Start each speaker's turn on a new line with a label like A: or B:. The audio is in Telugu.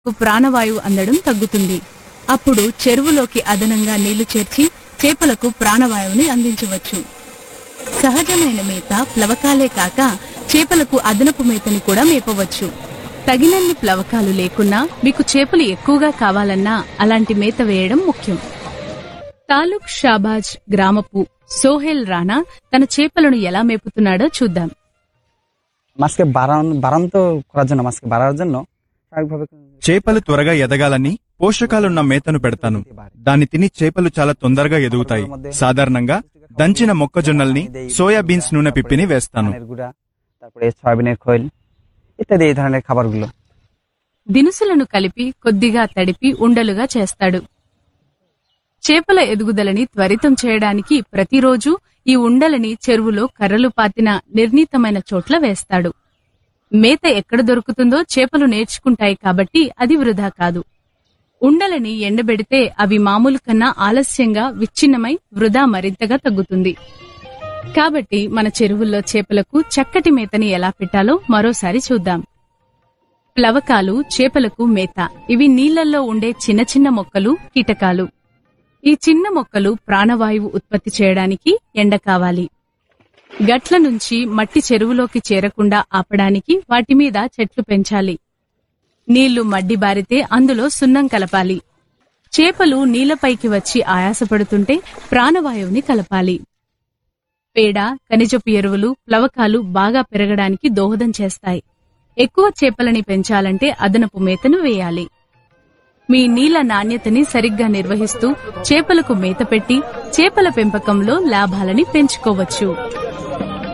A: ప్రాణవాయువు అందడం తగ్గుతుంది అప్పుడు చెరువులోకి అదనంగా నీళ్లు చేర్చి చేపలకు ప్రాణవాయువుని అందించవచ్చు సహజమైన మేత ప్లవకాలే కాక చేపలకు అదనపు మేతని కూడా మేపవచ్చు తగినన్ని ప్లవకాలు లేకున్నా మీకు చేపలు ఎక్కువగా కావాలన్నా అలాంటి మేత వేయడం ముఖ్యం తాలూక్ షాబాజ్ గ్రామపు సోహెల్ రాణా తన చేపలను ఎలా మేపుతున్నాడో చూద్దాం
B: মাছকে বাড়ানো বাড়ানো করার জন্য মাছকে বাড়ার জন্য স্বাভাবিকভাবে
C: చేపలు త్వరగా ఎదగాలని పోషకాలున్న మేతను పెడతాను దాన్ని తిని చేపలు చాలా తొందరగా ఎదుగుతాయి సాధారణంగా దంచిన మొక్కజొన్నల్ని సోయా బీన్స్ నూనె పిప్పిని వేస్తాను
B: ধানের গুঁড়া তারপরে সয়াবিনের খৈল ইত্যাদি এই ধরনের খাবারগুলো
A: దినుసులను కలిపి కొద్దిగా తడిపి ఉండలుగా చేస్తాడు చేపల ఎదుగుదలని త్వరితం చేయడానికి ప్రతిరోజు ఈ ఉండలని చెరువులో కర్రలు పాతిన నిర్ణీతమైన చోట్ల వేస్తాడు మేత ఎక్కడ దొరుకుతుందో చేపలు నేర్చుకుంటాయి కాబట్టి అది వృధా కాదు ఉండలని ఎండబెడితే అవి మామూలు కన్నా ఆలస్యంగా విచ్ఛిన్నమై వృధా మరింతగా తగ్గుతుంది కాబట్టి మన చెరువుల్లో చేపలకు చక్కటి మేతని ఎలా పెట్టాలో మరోసారి చూద్దాం ప్లవకాలు చేపలకు మేత ఇవి నీళ్లలో ఉండే చిన్న చిన్న మొక్కలు కీటకాలు ఈ చిన్న మొక్కలు ప్రాణవాయువు ఉత్పత్తి చేయడానికి ఎండ కావాలి గట్ల నుంచి మట్టి చెరువులోకి చేరకుండా ఆపడానికి వాటి మీద చెట్లు పెంచాలి నీళ్లు మడ్డి బారితే అందులో సున్నం కలపాలి చేపలు నీళ్లపైకి వచ్చి ఆయాసపడుతుంటే ప్రాణవాయువుని కలపాలి పేడ ఖనిజపు ఎరువులు ప్లవకాలు బాగా పెరగడానికి దోహదం చేస్తాయి ఎక్కువ చేపలని పెంచాలంటే అదనపు మేతను వేయాలి మీ నీళ్ల నాణ్యతని సరిగ్గా నిర్వహిస్తూ చేపలకు మేత పెట్టి చేపల పెంపకంలో లాభాలని పెంచుకోవచ్చు